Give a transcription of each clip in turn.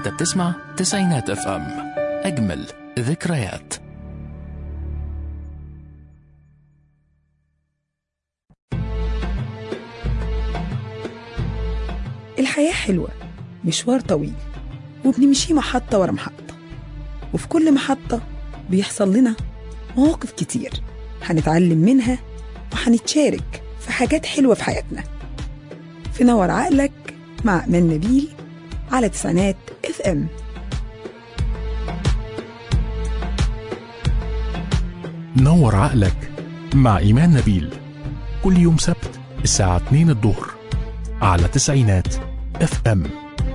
انت بتسمع تسعينات اف ام اجمل ذكريات الحياة حلوة مشوار طويل وبنمشي محطة ورا محطة وفي كل محطة بيحصل لنا مواقف كتير هنتعلم منها وهنتشارك في حاجات حلوة في حياتنا في نور عقلك مع أمان نبيل على تسعينات اف ام نور عقلك مع إيمان نبيل كل يوم سبت الساعة 2 الظهر على تسعينات اف ام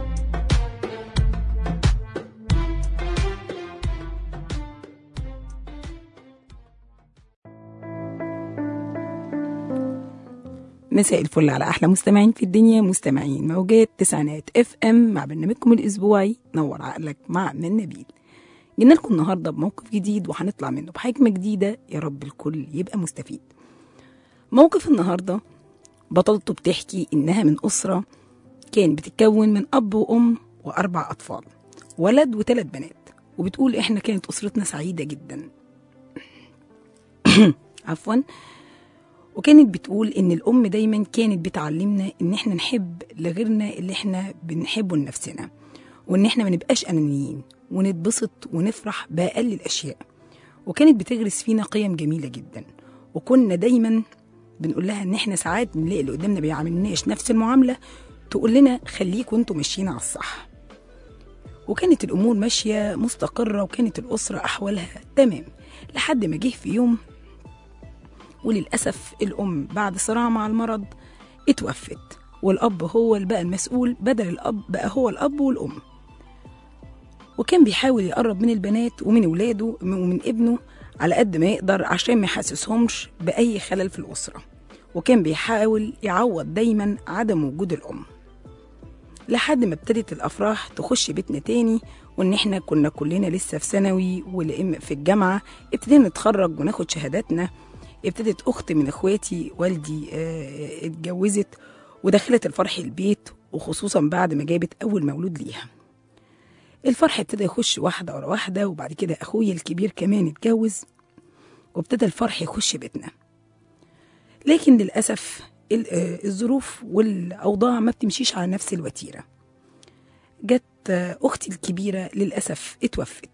مساء الفل على احلى مستمعين في الدنيا مستمعين موجات تسعينات اف ام مع برنامجكم الاسبوعي نور عقلك مع من نبيل جينا لكم النهارده بموقف جديد وهنطلع منه بحكمه جديده يا رب الكل يبقى مستفيد موقف النهارده بطلته بتحكي انها من اسره كان بتتكون من اب وام واربع اطفال ولد وثلاث بنات وبتقول احنا كانت اسرتنا سعيده جدا عفوا وكانت بتقول ان الام دايما كانت بتعلمنا ان احنا نحب لغيرنا اللي احنا بنحبه لنفسنا وان احنا ما نبقاش انانيين ونتبسط ونفرح باقل الاشياء وكانت بتغرس فينا قيم جميله جدا وكنا دايما بنقول لها ان احنا ساعات بنلاقي اللي قدامنا بيعاملناش نفس المعامله تقول لنا خليكوا انتوا ماشيين على الصح وكانت الامور ماشيه مستقره وكانت الاسره احوالها تمام لحد ما جه في يوم وللأسف الأم بعد صراع مع المرض اتوفت والأب هو اللي بقى المسؤول بدل الأب بقى هو الأب والأم وكان بيحاول يقرب من البنات ومن ولاده ومن ابنه على قد ما يقدر عشان ما يحسسهمش بأي خلل في الأسرة وكان بيحاول يعوض دايما عدم وجود الأم لحد ما ابتدت الأفراح تخش بيتنا تاني وإن إحنا كنا كلنا لسه في ثانوي والإم في الجامعة ابتدينا نتخرج وناخد شهاداتنا ابتدت اخت من اخواتي والدي اه اتجوزت ودخلت الفرح البيت وخصوصا بعد ما جابت اول مولود ليها الفرح ابتدى يخش واحده ورا واحده وبعد كده اخويا الكبير كمان اتجوز وابتدى الفرح يخش بيتنا لكن للاسف الظروف والاوضاع ما بتمشيش على نفس الوتيره جت اختي الكبيره للاسف اتوفت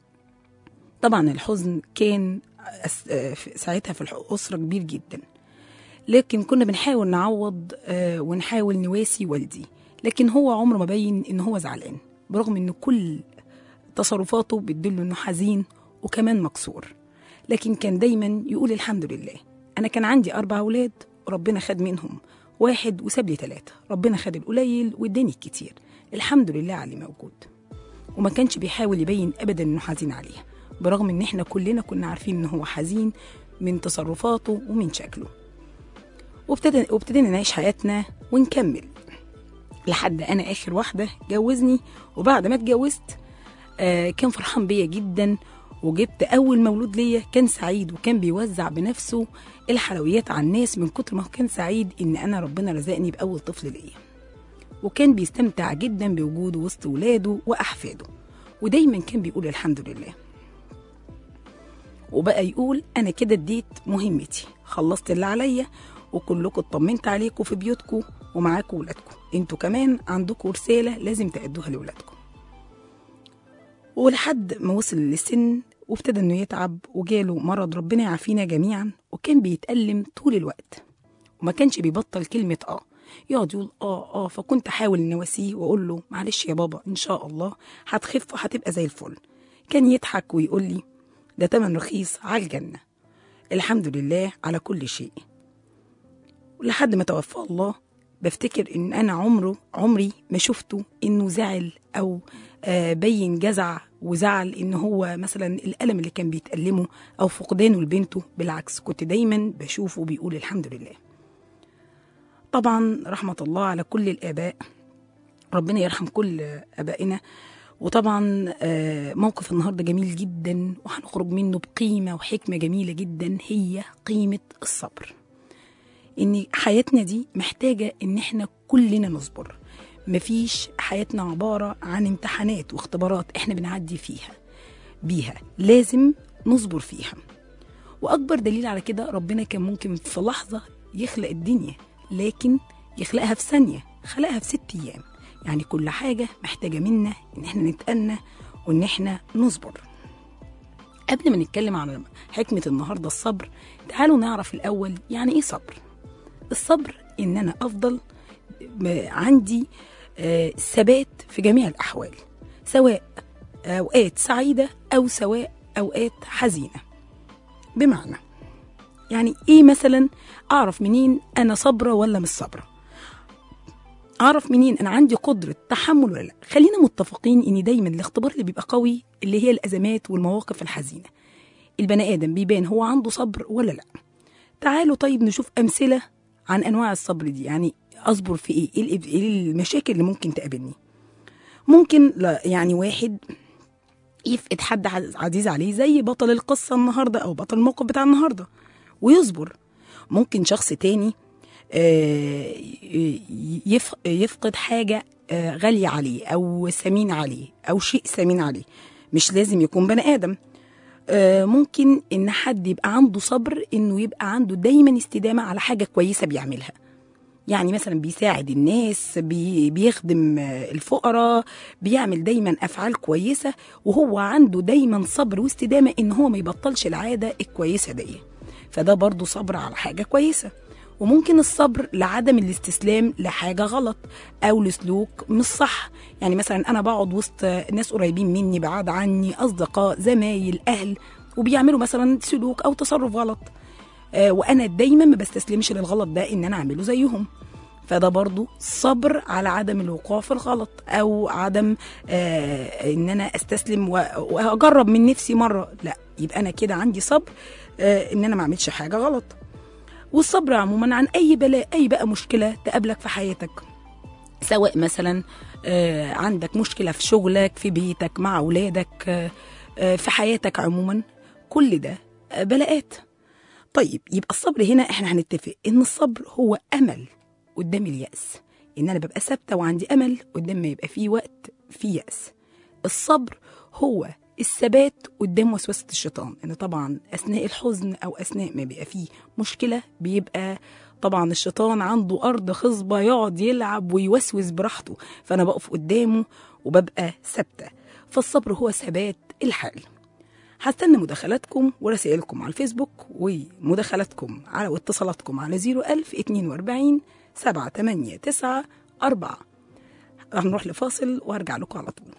طبعا الحزن كان ساعتها في الأسرة كبير جدا لكن كنا بنحاول نعوض ونحاول نواسي والدي لكن هو عمره ما بين ان هو زعلان برغم ان كل تصرفاته بتدل انه حزين وكمان مكسور لكن كان دايما يقول الحمد لله انا كان عندي اربع اولاد وربنا خد منهم واحد وساب لي ثلاثه ربنا خد القليل واداني الكتير الحمد لله على اللي موجود وما كانش بيحاول يبين ابدا انه حزين عليها برغم ان احنا كلنا كنا عارفين ان هو حزين من تصرفاته ومن شكله وابتدى وابتدينا نعيش حياتنا ونكمل لحد انا اخر واحده جوزني وبعد ما اتجوزت آه كان فرحان بيا جدا وجبت اول مولود ليا كان سعيد وكان بيوزع بنفسه الحلويات على الناس من كتر ما هو كان سعيد ان انا ربنا رزقني باول طفل ليا وكان بيستمتع جدا بوجوده وسط ولاده واحفاده ودايما كان بيقول الحمد لله وبقى يقول انا كده اديت مهمتي خلصت اللي عليا وكلكم اطمنت عليكم في بيوتكم ومعاكم ولادكم انتوا كمان عندكم رساله لازم تأدوها لولادكم ولحد ما وصل للسن وابتدى انه يتعب وجاله مرض ربنا يعافينا جميعا وكان بيتألم طول الوقت وما كانش بيبطل كلمة اه يقعد يقول اه اه فكنت احاول ان اواسيه واقول له معلش يا بابا ان شاء الله هتخف وهتبقى زي الفل كان يضحك ويقول لي ده تمن رخيص على الجنة الحمد لله على كل شيء ولحد ما توفى الله بفتكر ان انا عمره عمري ما شفته انه زعل او آه بين جزع وزعل ان هو مثلا الالم اللي كان بيتألمه او فقدانه لبنته بالعكس كنت دايما بشوفه بيقول الحمد لله طبعا رحمة الله على كل الآباء ربنا يرحم كل آبائنا وطبعا موقف النهارده جميل جدا وهنخرج منه بقيمه وحكمه جميله جدا هي قيمه الصبر ان حياتنا دي محتاجه ان احنا كلنا نصبر مفيش حياتنا عبارة عن امتحانات واختبارات احنا بنعدي فيها بيها لازم نصبر فيها وأكبر دليل على كده ربنا كان ممكن في لحظة يخلق الدنيا لكن يخلقها في ثانية خلقها في ست أيام يعني كل حاجة محتاجة منا إن احنا نتأنى وإن احنا نصبر قبل ما نتكلم عن حكمة النهاردة الصبر تعالوا نعرف الأول يعني إيه صبر الصبر إن أنا أفضل ب- عندي آه، ثبات في جميع الأحوال سواء أوقات سعيدة أو سواء أوقات حزينة بمعنى يعني إيه مثلا أعرف منين أنا صبرة ولا مش صبرة أعرف منين أنا عندي قدرة تحمل ولا لا خلينا متفقين إن دايما الاختبار اللي بيبقى قوي اللي هي الأزمات والمواقف الحزينة البني آدم بيبان هو عنده صبر ولا لا تعالوا طيب نشوف أمثلة عن أنواع الصبر دي يعني أصبر في إيه إيه الإب- إيه المشاكل اللي ممكن تقابلني ممكن لا يعني واحد يفقد حد عز- عزيز عليه زي بطل القصة النهاردة أو بطل الموقف بتاع النهاردة ويصبر ممكن شخص تاني آه، ي- يف- يفقد حاجة آه، غالية عليه أو ثمين عليه أو شيء ثمين عليه مش لازم يكون بني آدم آه، ممكن إن حد يبقى عنده صبر إنه يبقى عنده دايما استدامة على حاجة كويسة بيعملها يعني مثلا بيساعد الناس بي بيخدم آه، الفقراء بيعمل دايما افعال كويسه وهو عنده دايما صبر واستدامه ان هو ما يبطلش العاده الكويسه دي فده برضه صبر على حاجه كويسه وممكن الصبر لعدم الاستسلام لحاجه غلط او لسلوك مش صح يعني مثلا انا بقعد وسط ناس قريبين مني بعاد عني اصدقاء زمايل اهل وبيعملوا مثلا سلوك او تصرف غلط آه، وانا دايما ما بستسلمش للغلط ده ان انا اعمله زيهم فده برضو صبر على عدم الوقوع في الغلط او عدم آه ان انا استسلم و- واجرب من نفسي مره لا يبقى انا كده عندي صبر آه ان انا ما اعملش حاجه غلط والصبر عموما عن اي بلاء اي بقى مشكله تقابلك في حياتك سواء مثلا آه، عندك مشكله في شغلك في بيتك مع اولادك آه، آه، في حياتك عموما كل ده آه، بلاءات طيب يبقى الصبر هنا احنا هنتفق ان الصبر هو امل قدام اليأس ان انا ببقى ثابته وعندي امل قدام ما يبقى فيه وقت فيه يأس الصبر هو الثبات قدام وسوسة الشيطان ان طبعا اثناء الحزن او اثناء ما بيبقى فيه مشكلة بيبقى طبعا الشيطان عنده ارض خصبة يقعد يلعب ويوسوس براحته فانا بقف قدامه وببقى ثابتة فالصبر هو ثبات الحال هستنى مداخلاتكم ورسائلكم على الفيسبوك ومداخلاتكم على واتصالاتكم على 01000 42 789 4 هنروح لفاصل وارجع لكم على طول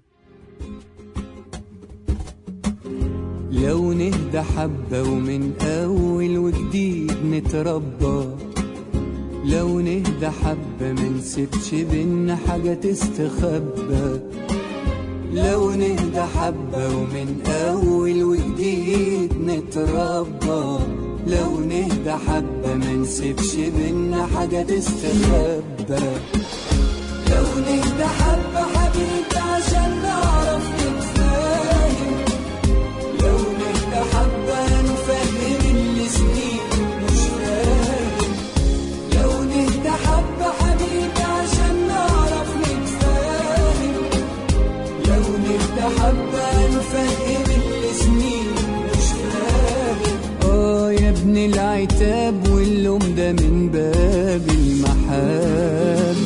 لو نهدى حبة ومن أول وجديد نتربى لو نهدى حبة منسيبش بينا حاجة تستخبى لو نهدى حبة ومن أول وجديد نتربى لو نهدى حبة منسيبش بينا حاجة تستخبى لو نهدى حبة حبيبي عشان نعرف نتفاهم لو نهدى حبة نفهم اللي سنين مش فاهم لو نهدى حبة حبيبي عشان نعرف نتفاهم لو نهدى حبة نفهم اللي سنين مش فاهم اه يا ابن العتاب واللوم ده من باب المحبة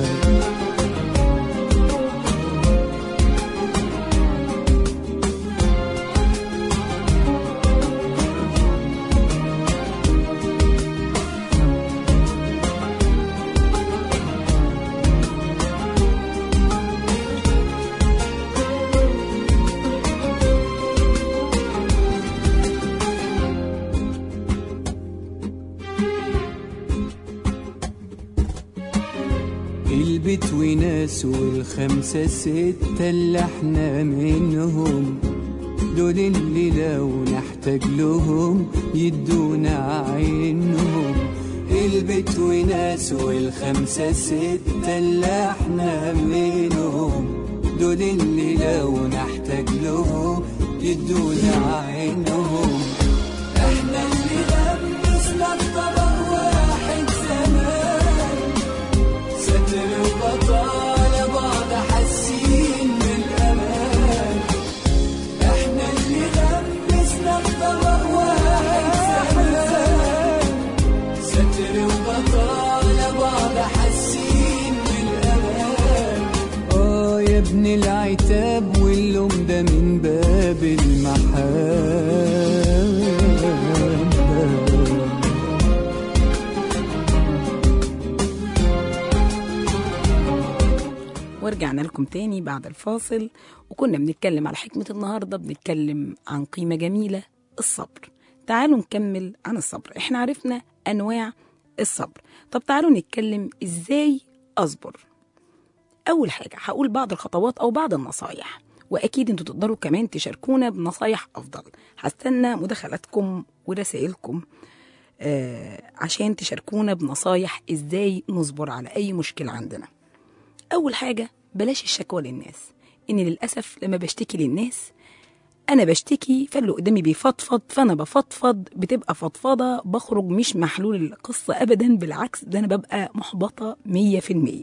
البيت وناس والخمسة ستة اللي احنا منهم دول اللي لو نحتاج لهم يدونا عينهم البيت وناس والخمسة ستة اللي احنا منهم دول اللي لو نحتاج لهم يدونا عينهم احنا اللي لبسنا الطبق واحد زمان ستر وبطاطا ابن العتاب واللوم ده من باب المحبة ورجعنا لكم تاني بعد الفاصل وكنا بنتكلم على حكمة النهاردة بنتكلم عن قيمة جميلة الصبر تعالوا نكمل عن الصبر احنا عرفنا أنواع الصبر طب تعالوا نتكلم ازاي أصبر أول حاجة هقول بعض الخطوات أو بعض النصايح وأكيد انتوا تقدروا كمان تشاركونا بنصايح أفضل هستنى مداخلاتكم ورسائلكم آه عشان تشاركونا بنصايح ازاي نصبر على أي مشكلة عندنا أول حاجة بلاش الشكوى للناس إن للأسف لما بشتكي للناس أنا بشتكي فاللي قدامي بيفضفض فأنا بفضفض بتبقى فضفضة بخرج مش محلول القصة أبدا بالعكس ده أنا ببقى محبطة مية في المية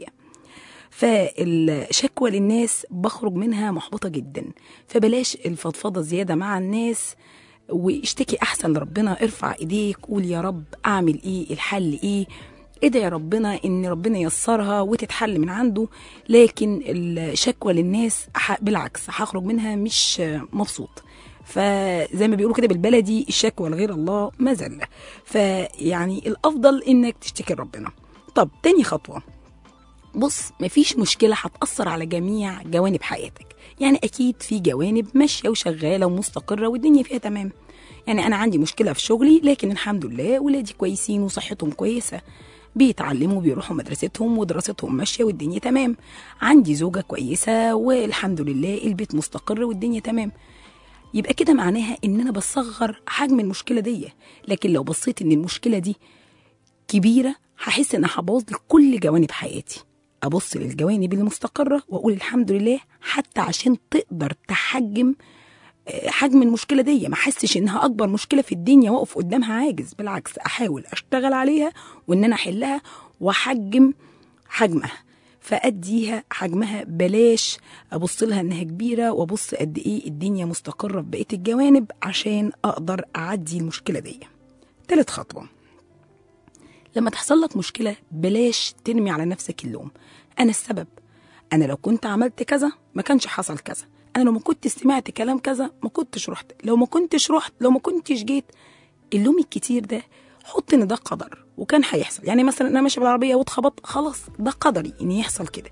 فالشكوى للناس بخرج منها محبطة جدا فبلاش الفضفضة زيادة مع الناس واشتكي أحسن لربنا ارفع إيديك قول يا رب أعمل إيه الحل إيه ادعي ربنا ان ربنا ييسرها وتتحل من عنده لكن الشكوى للناس ح- بالعكس هخرج منها مش مبسوط فزي ما بيقولوا كده بالبلدي الشكوى لغير الله مذله فيعني الافضل انك تشتكي لربنا طب تاني خطوه بص مفيش مشكلة هتأثر على جميع جوانب حياتك يعني أكيد في جوانب ماشية وشغالة ومستقرة والدنيا فيها تمام يعني أنا عندي مشكلة في شغلي لكن الحمد لله ولادي كويسين وصحتهم كويسة بيتعلموا بيروحوا مدرستهم ودراستهم ماشية والدنيا تمام عندي زوجة كويسة والحمد لله البيت مستقر والدنيا تمام يبقى كده معناها ان انا بصغر حجم المشكله دي لكن لو بصيت ان المشكله دي كبيره هحس ان هبوظ لي كل جوانب حياتي ابص للجوانب المستقره واقول الحمد لله حتى عشان تقدر تحجم آه، حجم المشكله دي ما احسش انها اكبر مشكله في الدنيا واقف قدامها عاجز بالعكس احاول اشتغل عليها وان انا احلها واحجم حجمها فاديها حجمها بلاش ابص لها انها كبيره وابص قد ايه الدنيا مستقره في بقيه الجوانب عشان اقدر اعدي المشكله دي تالت خطوه لما تحصل لك مشكله بلاش ترمي على نفسك اللوم انا السبب انا لو كنت عملت كذا ما كانش حصل كذا انا لو ما كنت سمعت كلام كذا ما كنتش رحت لو ما كنتش رحت لو ما كنتش جيت اللوم الكتير ده حط ان ده قدر وكان هيحصل يعني مثلا انا ماشيه بالعربيه واتخبطت خلاص ده قدري ان يحصل كده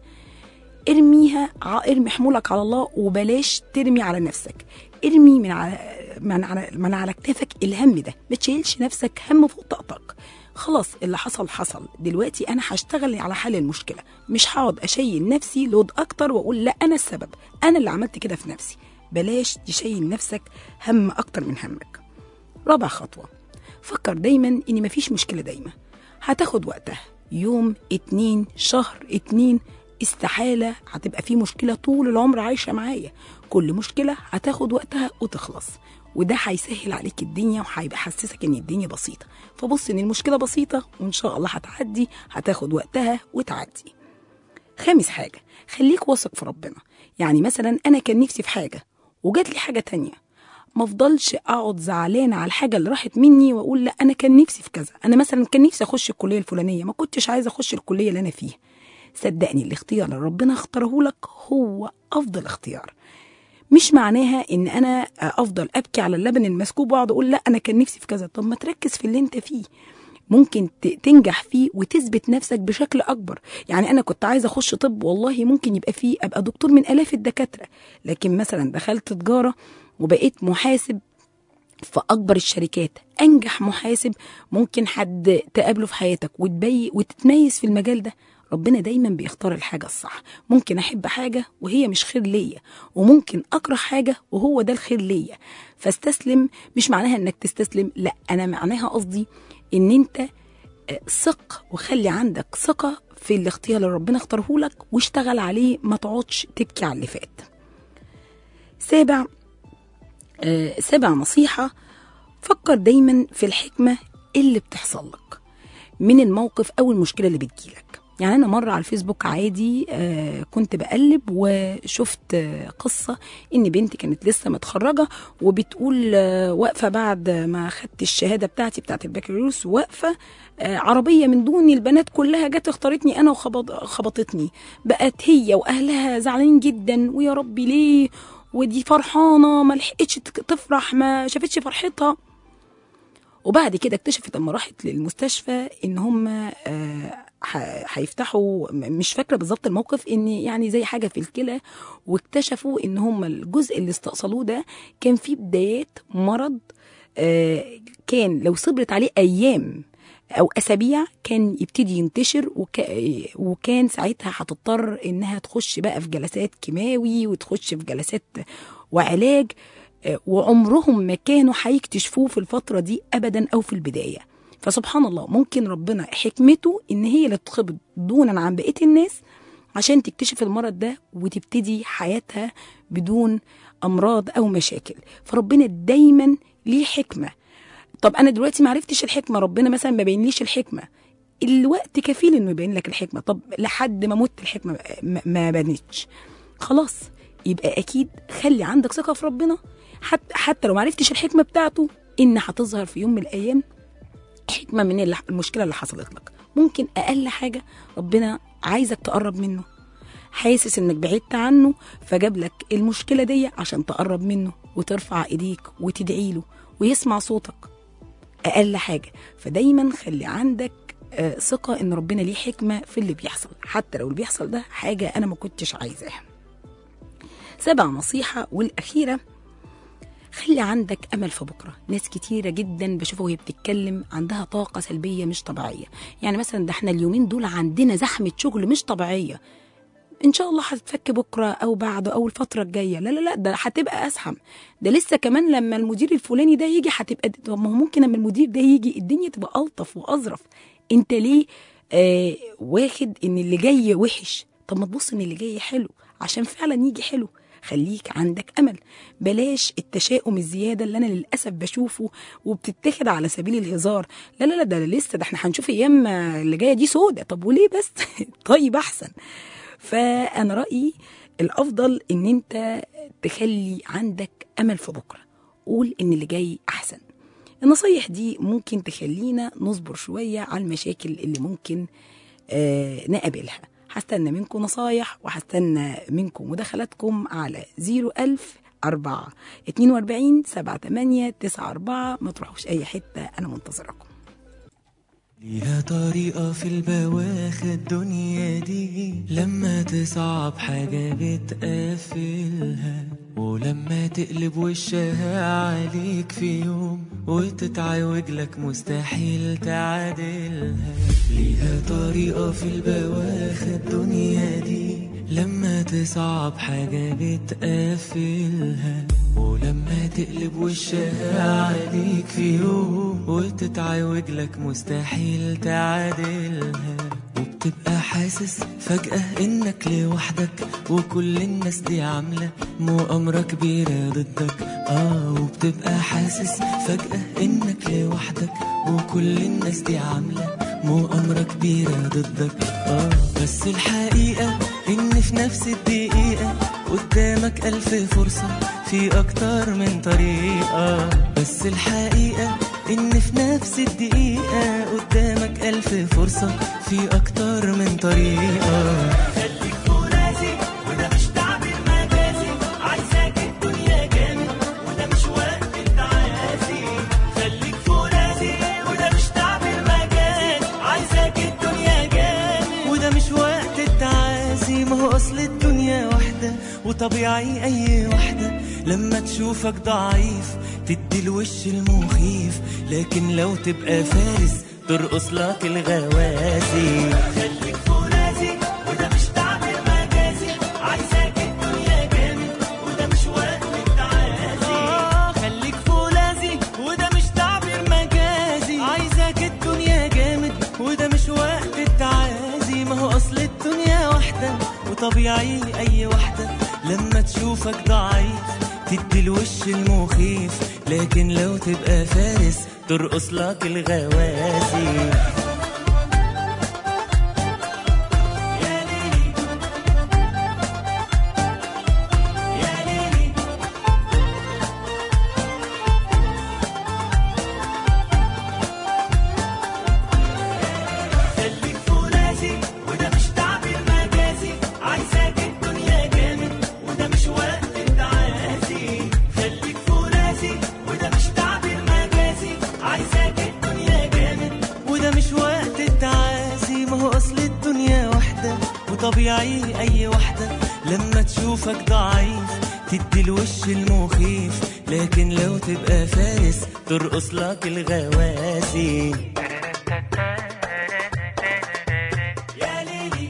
ارميها ع- ارمي حمولك على الله وبلاش ترمي على نفسك ارمي من على من على من على كتافك الهم ده ما تشيلش نفسك هم فوق طاقتك خلاص اللي حصل حصل دلوقتي انا هشتغل على حل المشكله مش هقعد اشيل نفسي لود اكتر واقول لا انا السبب انا اللي عملت كده في نفسي بلاش تشيل نفسك هم اكتر من همك رابع خطوه فكر دايما ان مفيش مشكله دايما هتاخد وقتها يوم اتنين شهر اتنين استحالة هتبقى في مشكلة طول العمر عايشة معايا كل مشكلة هتاخد وقتها وتخلص وده هيسهل عليك الدنيا وهيبقى حسسك ان الدنيا بسيطة فبص ان المشكلة بسيطة وان شاء الله هتعدي هتاخد وقتها وتعدي خامس حاجة خليك واثق في ربنا يعني مثلا أنا كان نفسي في حاجة وجات لي حاجة تانية ما افضلش اقعد زعلانه على الحاجه اللي راحت مني واقول لا انا كان نفسي في كذا انا مثلا كان نفسي اخش الكليه الفلانيه ما كنتش عايزه اخش الكليه اللي انا فيها صدقني الاختيار اللي ربنا اختاره لك هو افضل اختيار مش معناها ان انا افضل ابكي على اللبن المسكوب واقعد اقول لا انا كان نفسي في كذا طب ما تركز في اللي انت فيه ممكن ت- تنجح فيه وتثبت نفسك بشكل اكبر يعني انا كنت عايزه اخش طب والله ممكن يبقى فيه ابقى دكتور من الاف الدكاتره لكن مثلا دخلت تجاره وبقيت محاسب في اكبر الشركات انجح محاسب ممكن حد تقابله في حياتك وتبي وتتميز في المجال ده ربنا دايما بيختار الحاجة الصح ممكن أحب حاجة وهي مش خير ليا وممكن أكره حاجة وهو ده الخير ليا فاستسلم مش معناها إنك تستسلم لا أنا معناها قصدي إن أنت آه، ثق وخلي عندك ثقة في الاختيار اللي ربنا اختاره لك واشتغل عليه ما تقعدش تبكي على اللي فات سابع آه، سابع نصيحة فكر دايما في الحكمة اللي بتحصل لك من الموقف أو المشكلة اللي بتجيلك يعني انا مره على الفيسبوك عادي آه كنت بقلب وشفت آه قصه ان بنتي كانت لسه متخرجه وبتقول آه واقفه بعد ما خدت الشهاده بتاعتي بتاعت البكالوريوس واقفه آه عربيه من دون البنات كلها جت اختارتني انا وخبطتني بقت هي واهلها زعلانين جدا ويا ربي ليه ودي فرحانه ما لحقتش تفرح ما شافتش فرحتها وبعد كده اكتشفت لما راحت للمستشفى ان هم آه هيفتحوا مش فاكره بالظبط الموقف ان يعني زي حاجه في الكلى واكتشفوا ان هم الجزء اللي استأصلوه ده كان فيه بدايات مرض آه كان لو صبرت عليه ايام او اسابيع كان يبتدي ينتشر وك... وكان ساعتها هتضطر انها تخش بقى في جلسات كيماوي وتخش في جلسات وعلاج وعمرهم ما كانوا هيكتشفوه في الفتره دي ابدا او في البدايه فسبحان الله ممكن ربنا حكمته ان هي اللي تخبط دونا عن بقيه الناس عشان تكتشف المرض ده وتبتدي حياتها بدون امراض او مشاكل فربنا دايما ليه حكمه طب انا دلوقتي ما عرفتش الحكمه ربنا مثلا ما بينليش الحكمه الوقت كفيل انه يبين لك الحكمه طب لحد ما مت الحكمه ما بانتش خلاص يبقى اكيد خلي عندك ثقه في ربنا حتى حتى لو ما عرفتش الحكمه بتاعته ان هتظهر في يوم من الايام حكمه من المشكله اللي حصلت لك ممكن اقل حاجه ربنا عايزك تقرب منه حاسس انك بعدت عنه فجاب لك المشكله دي عشان تقرب منه وترفع ايديك وتدعي له ويسمع صوتك اقل حاجه فدايما خلي عندك آه ثقه ان ربنا ليه حكمه في اللي بيحصل حتى لو اللي بيحصل ده حاجه انا ما كنتش عايزاها سبع نصيحه والاخيره خلي عندك امل في بكره ناس كتيره جدا بشوفها وهي بتتكلم عندها طاقه سلبيه مش طبيعيه يعني مثلا ده احنا اليومين دول عندنا زحمه شغل مش طبيعيه ان شاء الله هتتفك بكره او بعده او الفتره الجايه لا لا لا ده هتبقى ازحم ده لسه كمان لما المدير الفلاني ده يجي هتبقى طب ما هو ممكن لما المدير ده يجي الدنيا تبقى الطف واظرف انت ليه آه واخد ان اللي جاي وحش طب ما تبص ان اللي جاي حلو عشان فعلا يجي حلو خليك عندك امل بلاش التشاؤم الزياده اللي انا للاسف بشوفه وبتتاخد على سبيل الهزار لا لا لا ده لسه ده احنا هنشوف ايام اللي جايه دي سودة طب وليه بس طيب احسن فانا رايي الافضل ان انت تخلي عندك امل في بكره قول ان اللي جاي احسن النصايح دي ممكن تخلينا نصبر شويه على المشاكل اللي ممكن آه نقابلها هستنى منكم نصايح وهستنى منكم مداخلاتكم على 01000 4 42 7 8 9 4 ما تروحوش أي حتة أنا منتظركم ليها طريقة في البواخ الدنيا دي لما تصعب حاجة بتقفلها ولما تقلب وشها عليك في يوم وتتعوج لك مستحيل تعادلها ليها طريقة في البواخ الدنيا دي لما تصعب حاجة بتقفلها ولما تقلب وشها عليك في يوم وتتعوج لك مستحيل تعادلها وبتبقى حاسس فجأة انك لوحدك وكل الناس دي عاملة مؤامرة كبيرة ضدك اه وبتبقى حاسس فجأة انك لوحدك وكل الناس دي عاملة مؤامرة كبيرة ضدك اه بس الحقيقة ان في نفس الدقيقة قدامك ألف فرصة في أكتر من طريقة بس الحقيقة إن في نفس الدقيقة قدامك ألف فرصة في أكتر من طريقة خليك فرازي وده مش تعبير مجازي عايزاك الدنيا جامد وده مش وقت التعازي خليك فرازي وده مش تعبير مجازي عايزاك الدنيا جامد وده مش وقت التعازي ما هو أصل الدنيا واحدة وطبيعي أي واحدة لما تشوفك ضعيف تدي الوش المخيف لكن لو تبقى فارس ترقص لك الغوازي خليك فرازي وده مش تعبير مجازي عايزاك الدنيا جامد وده مش وقت التعازي آه خليك فولاذي وده مش تعبير مجازي عايزاك الدنيا جامد وده مش وقت التعازي ما هو اصل الدنيا واحدة وطبيعي اي واحدة لما تشوفك ضعيف تدي الوش المخيف لكن لو تبقى فارس ترقص لك الغوازي طبيعي اي واحدة لما تشوفك ضعيف تدي الوش المخيف لكن لو تبقى فارس ترقص لك الغواسي يا ليلي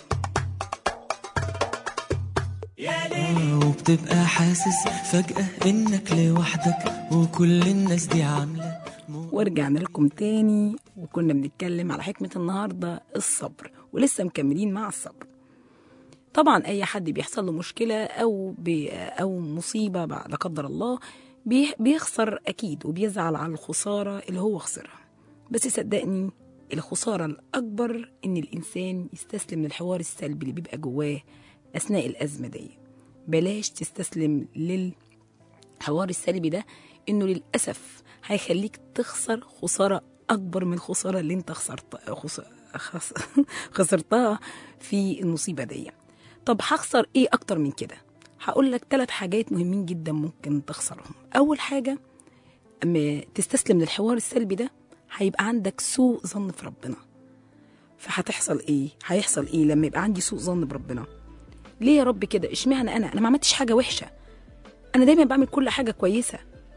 يا ليلي وبتبقى حاسس فجأة انك لوحدك وكل الناس دي عاملة ورجعنا لكم تاني وكنا بنتكلم على حكمة النهاردة الصبر ولسه مكملين مع الصبر طبعا أي حد بيحصل له مشكلة أو بي أو مصيبة بعد لا قدر الله بي- بيخسر أكيد وبيزعل على الخسارة اللي هو خسرها بس صدقني الخسارة الأكبر إن الإنسان يستسلم للحوار السلبي اللي بيبقى جواه أثناء الأزمة دي بلاش تستسلم لل الحوار السلبي ده انه للاسف هيخليك تخسر خساره اكبر من الخساره اللي انت خسرت خس... خس... خسرتها في المصيبه دي طب هخسر ايه اكتر من كده هقول لك ثلاث حاجات مهمين جدا ممكن تخسرهم اول حاجه اما تستسلم للحوار السلبي ده هيبقى عندك سوء ظن في ربنا فهتحصل ايه هيحصل ايه لما يبقى عندي سوء ظن بربنا ليه يا رب كده اشمعنى انا انا ما عملتش حاجه وحشه انا دايما بعمل كل حاجه كويسه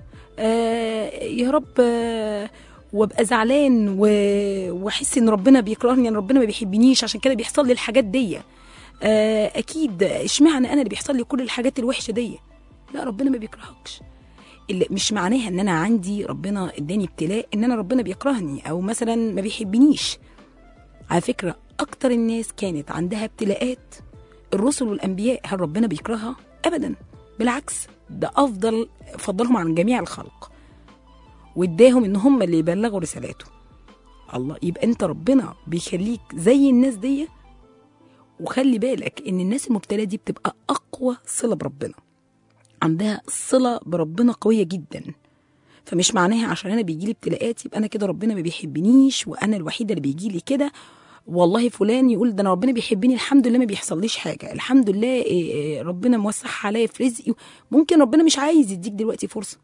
آه يا رب آه وابقى زعلان و- واحس ان ربنا بيكرهني ان ربنا ما بيحبنيش عشان كده بيحصل لي الحاجات دي آه اكيد اشمعنى انا اللي بيحصل لي كل الحاجات الوحشه دي لا ربنا ما بيكرهكش اللي مش معناها ان انا عندي ربنا اداني ابتلاء ان انا ربنا بيكرهني او مثلا ما بيحبنيش على فكره اكتر الناس كانت عندها ابتلاءات الرسل والانبياء هل ربنا بيكرهها ابدا بالعكس ده افضل فضلهم عن جميع الخلق واداهم ان هم اللي يبلغوا رسالاته الله يبقى انت ربنا بيخليك زي الناس دي وخلي بالك ان الناس المبتلاه دي بتبقى اقوى صله بربنا عندها صله بربنا قويه جدا فمش معناها عشان انا بيجي لي ابتلاءات يبقى انا كده ربنا ما بيحبنيش وانا الوحيده اللي بيجي لي كده والله فلان يقول ده انا ربنا بيحبني الحمد لله ما بيحصليش حاجه الحمد لله إيه إيه ربنا موسع عليا في رزقي ممكن ربنا مش عايز يديك دلوقتي فرصه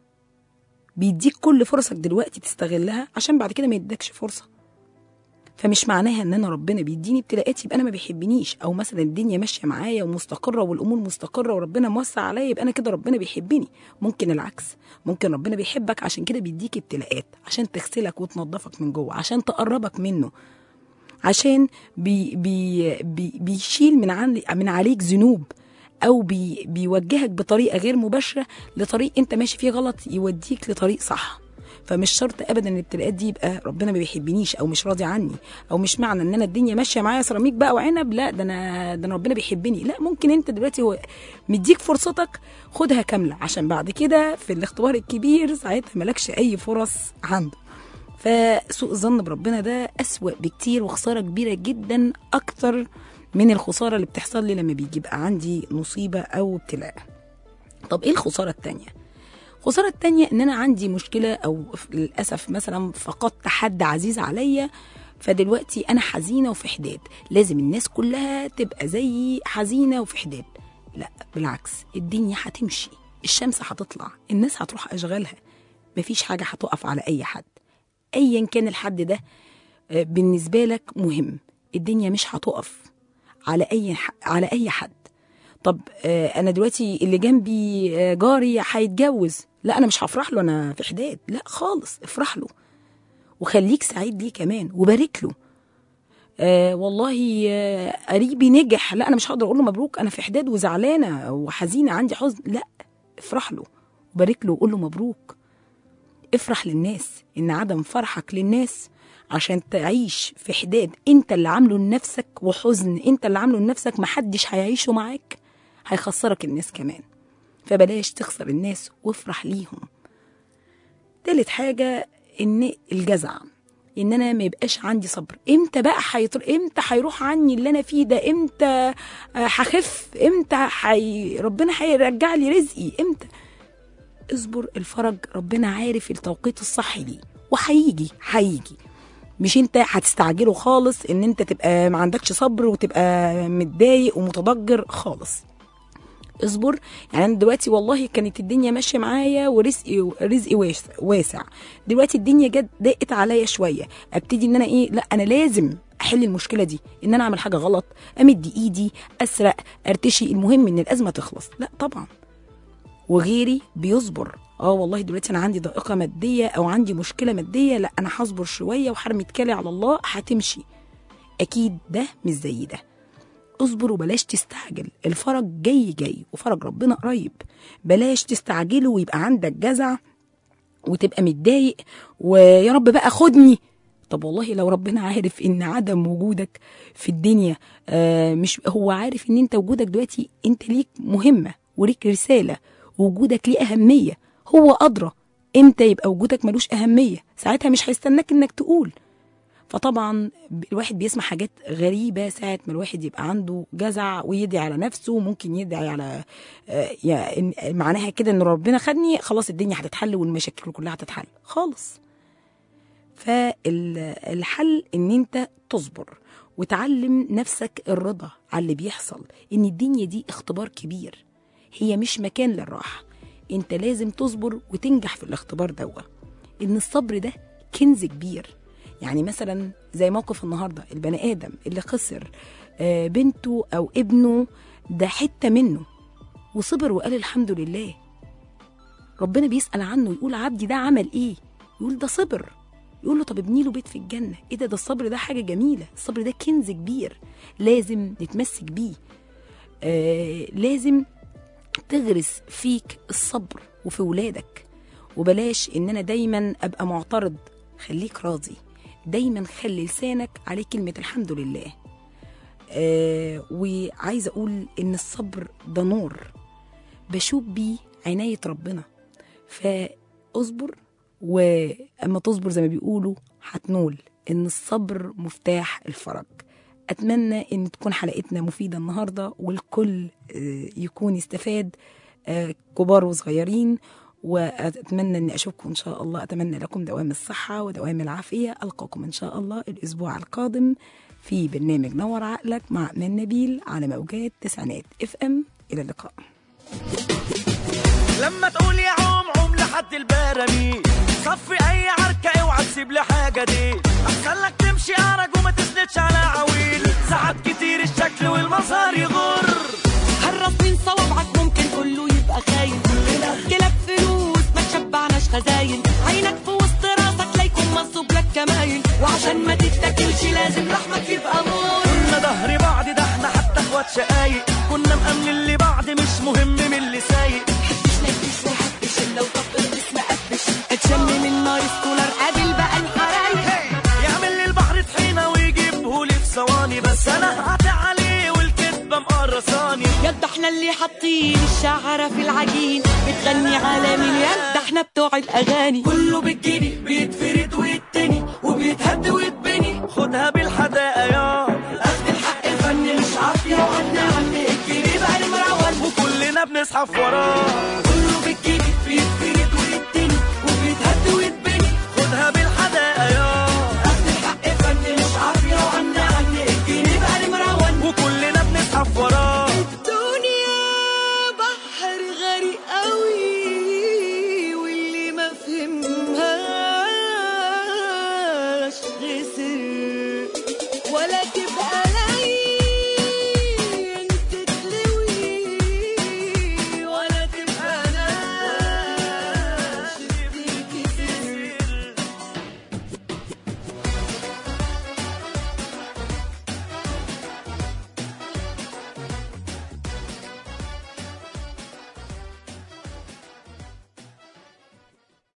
بيديك كل فرصك دلوقتي تستغلها عشان بعد كده ما يديكش فرصه فمش معناها ان انا ربنا بيديني ابتلاءات يبقى انا ما بيحبنيش او مثلا الدنيا ماشيه معايا ومستقره والامور مستقره وربنا موسع عليا يبقى انا كده ربنا بيحبني ممكن العكس ممكن ربنا بيحبك عشان كده بيديك ابتلاءات عشان تغسلك وتنظفك من جوه عشان تقربك منه عشان بي بي بي بيشيل من عن من عليك ذنوب او بي بيوجهك بطريقه غير مباشره لطريق انت ماشي فيه غلط يوديك لطريق صح فمش شرط ابدا ان الابتلاءات دي يبقى ربنا ما بيحبنيش او مش راضي عني او مش معنى ان انا الدنيا ماشيه معايا سيراميك بقى وعنب لا ده انا ده انا ربنا بيحبني لا ممكن انت دلوقتي هو مديك فرصتك خدها كامله عشان بعد كده في الاختبار الكبير ساعتها مالكش اي فرص عنده فسوء الظن بربنا ده أسوأ بكتير وخسارة كبيرة جدا أكتر من الخسارة اللي بتحصل لي لما بيجيبقى عندي مصيبة أو ابتلاء طب إيه الخسارة التانية؟ الخسارة التانية إن أنا عندي مشكلة أو للأسف مثلا فقدت حد عزيز عليا فدلوقتي أنا حزينة وفي حداد لازم الناس كلها تبقى زيي حزينة وفي حداد لا بالعكس الدنيا هتمشي الشمس هتطلع الناس هتروح أشغالها مفيش حاجة هتقف على أي حد ايا كان الحد ده آه، بالنسبه لك مهم الدنيا مش هتقف على اي ح- على اي حد طب آه، انا دلوقتي اللي جنبي آه، جاري هيتجوز لا انا مش هفرح له انا في حداد لا خالص افرح له وخليك سعيد ليه كمان وبارك له آه والله آه قريبي نجح لا انا مش هقدر اقول له مبروك انا في حداد وزعلانه وحزينه عندي حزن لا افرح له وبارك له وقول له مبروك افرح للناس ان عدم فرحك للناس عشان تعيش في حداد انت اللي عامله لنفسك وحزن انت اللي عامله لنفسك محدش هيعيشه معاك هيخسرك الناس كمان فبلاش تخسر الناس وافرح ليهم تالت حاجة ان الجزع ان انا ما يبقاش عندي صبر امتى بقى هيطر امتى هيروح عني اللي انا فيه ده امتى آه، هخف امتى حي... ربنا هيرجع لي رزقي امتى اصبر الفرج ربنا عارف التوقيت الصح ليه وهيجي هيجي مش انت هتستعجله خالص ان انت تبقى ما عندكش صبر وتبقى متضايق ومتضجر خالص اصبر يعني انا دلوقتي والله كانت الدنيا ماشيه معايا ورزقي رزقي واسع, واسع دلوقتي الدنيا جت ضاقت عليا شويه ابتدي ان انا ايه لا انا لازم احل المشكله دي ان انا اعمل حاجه غلط امد ايدي اسرق ارتشي المهم ان الازمه تخلص لا طبعا وغيري بيصبر اه والله دلوقتي انا عندي ضائقه ماديه او عندي مشكله ماديه لا انا هصبر شويه وهرمي اتكالي على الله هتمشي اكيد ده مش زي ده اصبر وبلاش تستعجل الفرج جاي جاي وفرج ربنا قريب بلاش تستعجله ويبقى عندك جزع وتبقى متضايق ويا رب بقى خدني طب والله لو ربنا عارف ان عدم وجودك في الدنيا آه مش هو عارف ان انت وجودك دلوقتي انت ليك مهمه وليك رساله وجودك ليه اهميه هو ادرى امتى يبقى وجودك ملوش اهميه ساعتها مش هيستناك انك تقول فطبعا الواحد بيسمع حاجات غريبة ساعة ما الواحد يبقى عنده جزع ويدعي على نفسه ممكن يدعي على آه، يعني معناها كده ان ربنا خدني خلاص الدنيا هتتحل والمشاكل كلها هتتحل خالص فالحل ان انت تصبر وتعلم نفسك الرضا على اللي بيحصل ان الدنيا دي اختبار كبير هي مش مكان للراحة انت لازم تصبر وتنجح في الاختبار دوا ان الصبر ده كنز كبير يعني مثلا زي موقف النهارده البني ادم اللي خسر آه، بنته او ابنه ده حته منه وصبر وقال الحمد لله ربنا بيسال عنه يقول عبدي ده عمل ايه يقول ده صبر يقول له طب ابني له بيت في الجنه ايه ده ده الصبر ده حاجه جميله الصبر ده كنز كبير لازم نتمسك بيه آه لازم تغرس فيك الصبر وفي ولادك وبلاش ان انا دايما ابقى معترض خليك راضي دايما خلي لسانك عليه كلمة الحمد لله آه وعايزة أقول إن الصبر ده نور بشوف بيه عناية ربنا فاصبر وأما تصبر زي ما بيقولوا هتنول إن الصبر مفتاح الفرج أتمنى إن تكون حلقتنا مفيدة النهاردة والكل آه، يكون يستفاد آه، كبار وصغيرين واتمنى اني اشوفكم ان شاء الله اتمنى لكم دوام الصحه ودوام العافيه القاكم ان شاء الله الاسبوع القادم في برنامج نور عقلك مع امان نبيل على موجات تسعينات اف ام الى اللقاء لما تقول يا عوم عوم لحد البراميل صفي اي عركة اوعى تسيب لي حاجة دي احسن لك تمشي اعرج وما تسندش على عويل ساعات كتير الشكل والمظهر يغر حرص من صوابعك ممكن كله يبقى خاين كلاب فلوس ما تشبعناش خزاين عينك في وسط راسك لا يكون منصوب لك كماين وعشان ما تتاكلش لازم لحمك يبقى مور كنا ظهر بعض ده احنا حتى اخوات شقايق كنا مأمنين لبعض مش مهم من اللي سايق مش نكدش وحبش الا وطب الجسم قبش اتشم من نار سكولر قابل بقى الحرايق يعمل لي البحر طحينة ويجيبه لي في ثواني بس انا هقطع عليه والكدبة مقرصاني يد احنا اللي حاطين الشعرة في العجين بتغني على مليان ده احنا بتوع الاغاني كله بالجني بيتفرد ويتني وبيتهد ويتبني خدها بالحداقة يا اخد الحق الفني مش عافية وعنا عم الجنيه بقى المروان وكلنا بنزحف وراه